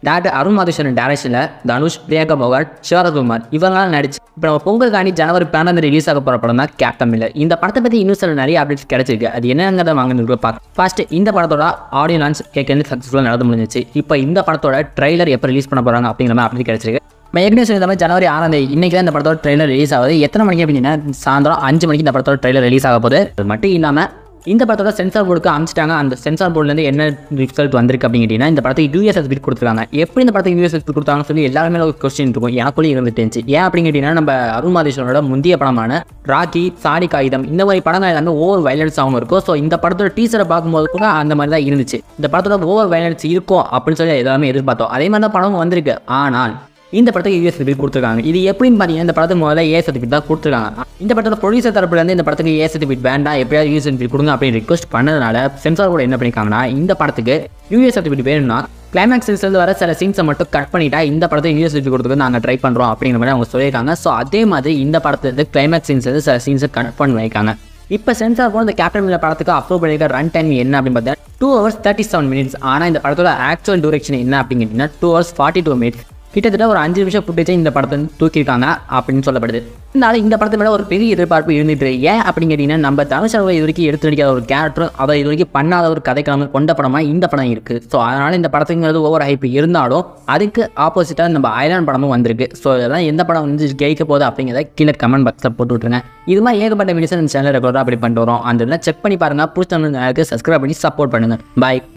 Director Arun Matheswaran டேரக்ஷனில் தனுஷ் பிரியங்கா மோகன் சிவராஜ்குமார் இவங்களாம் நடிச்சு இப்போ நம்ம பொங்கலுக்காண்டி ஜனவரி பன்னெண்டு ரிலீஸ் ஆக போகிற படம் தான் கேப்டன் மில்லர் இந்த படத்தை பற்றி இன்னும் சில நிறைய அப்டேட்ஸ் கிடைச்சிருக்கு அது என்னங்கிறத வாங்க பார்க்க ஃபர்ஸ்ட் இந்த படத்தோட ஆடியோ லான்ச் கேட்கறது சக்ஸஸ்ஃபுல்லாக நடந்து முடிஞ்சிச்சு இப்போ இந்த படத்தோட ட்ரைலர் எப்போ ரிலீஸ் பண்ண போகிறாங்க அப்படிங்கிற மாதிரி அப்டேட் கிடைச்சிருக்கு நம்ம ஏற்கனவே சொன்ன மாதிரி ஜனவரி ஆறாம் தேதி இன்னைக்கு தான் இந்த படத்தோட ட்ரெய்லர் ரிலீஸ் ஆகுது எத்தனை மணிக்கு அப்படின்னா சாயந்தரம் அஞ்சு மணிக்கு இந்த படத்தோட ட்ரெய்லர் ரிலீஸ் ஆக போகுது அது மட்டும் இல்லாமல் இந்த படத்தோட சென்சார் போர்டுக்கு அனுப்பிச்சிட்டாங்க அந்த சென்சார் போர்ட்லேருந்து என்ன ரிசல்ட் வந்திருக்கு அப்படின்னு கேட்டிங்கன்னா இந்த படத்துக்கு யூஎஸ் சர்டிஃபிகேட் கொடுத்துருக்காங்க எப்படி இந்த படத்துக்கு யூஎஸ் சர்டிஃபிகேட் கொடுத்தாங்கன்னு சொல்லி எல்லாருமே ஒரு கொஸ்டின் இருக்கும் எனக்குள்ளே இருந்துட்டு இருந்துச்சு ஏன் அப்படின்னு கேட்டிங்கன்னா நம்ம அருண் மாதேஸ்வரோட முந்தைய படமான ராக்கி சாடி காகிதம் இந்த மாதிரி படங்கள் எல்லாமே ஓவர் வயலன்ஸாகவும் இருக்கும் ஸோ இந்த படத்தோட டீசரை பார்க்கும்போது கூட அந்த மாதிரி தான் இருந்துச்சு இந்த படத்தோட ஓவர் வயலன்ஸ் இருக்கும் அப்படின்னு சொல்லி எல்லாமே எதிர்பார்த்தோம் அதே மாதிரி தான் படமும் வந்திருக்கு ஆனால் இந்த படத்துக்கு யூஎஸ் சர்டிஃபிகேட் கொடுத்துருக்காங்க இது எப்படின்னு பார்த்தீங்கன்னா இந்த படத்துக்கு முதல்ல ஏ சர்டிஃபிகேட் தான் கொடுத்துருக்காங்க இந்த படத்தோட ப்ரொடியூசர் தரப்புலேருந்து இந்த படத்துக்கு ஏ சர்டிஃபிகேட் வேண்டாம் எப்படியாவது யூஎஸ் சர்டிஃபிகேட் கொடுங்க அப்படின்னு ரிக்வஸ்ட் பண்ணதுனால சென்சார் கூட என்ன பண்ணியிருக்காங்கன்னா இந்த படத்துக்கு யூஎஸ் சர்டிஃபிகேட் வேணும்னா கிளைமேக்ஸ் சீன்ஸ்லேருந்து வர சில சீன்ஸை மட்டும் கட் பண்ணிட்டா இந்த படத்தை யூஎஸ் சர்டிஃபிகேட் கொடுத்துக்கு நாங்கள் ட்ரை பண்ணுறோம் அப்படிங்கிற மாதிரி அவங்க சொல்லியிருக்காங்க ஸோ அதே மாதிரி இந்த படத்துலேருந்து கிளைமேக்ஸ் சீன்ஸ்லேருந்து சில சீன்ஸை கட் பண்ணி வைக்காங்க இப்போ சென்சார் போன இந்த கேப்டன் மில்லர் படத்துக்கு அப்ரூவ் பண்ணியிருக்க ரன் டைம் என்ன அப்படின்னு பார்த்தா two hours thirty seven minutes ஆனால் இந்த படத்தோட ஆக்சுவல் டூரேஷன் என்ன அப்படின்னு கேட்டிங்கன்னா two hours forty two minutes கிட்டத்தட்ட ஒரு அஞ்சு நிமிஷம் ஃபுட்டேஜை இந்த படத்தை வந்து தூக்கியிருக்காங்க அப்படின்னு சொல்லப்படுது இருந்தாலும் இந்த படத்தை மேலே ஒரு பெரிய எதிர்பார்ப்பு இருந்துட்டு இருக்கு. ஏன் அப்படின்னு கேட்டிங்கன்னா நம்ம தனுஷ் அவர்கள் இது வரைக்கும் எடுத்து நடிக்காத ஒரு கேரக்டர் அவர் இது வரைக்கும் பண்ணாத ஒரு கதைக்கிழமை கொண்ட படமாக இந்த படம் இருக்குது ஸோ அதனால் இந்த படத்துங்கிறது ஓவர் ஹைப் இருந்தாலும் அதுக்கு ஆப்போசிட்டாக நம்ம ஐலாண்ட் படமும் வந்திருக்கு ஸோ இதெல்லாம் எந்த படம் வந்து ஜெயிக்க போகுது அப்படிங்கிறத கீழே கமெண்ட் பாக்ஸில் போட்டு விட்ருங்க இது மாதிரி ஏகப்பட்ட வீடியோஸ் இந்த சேனல் ரெகுலராக அப்படி பண்ணிட்டு வரோம் அந்த இதெல்லாம் செக் பண்ணி பாருங்கள் பிடிச்சவங்களுக்கு சப்ஸ்கிரைப் பண்ணி சப்போர்ட் பண்ணுங்கள் பாய்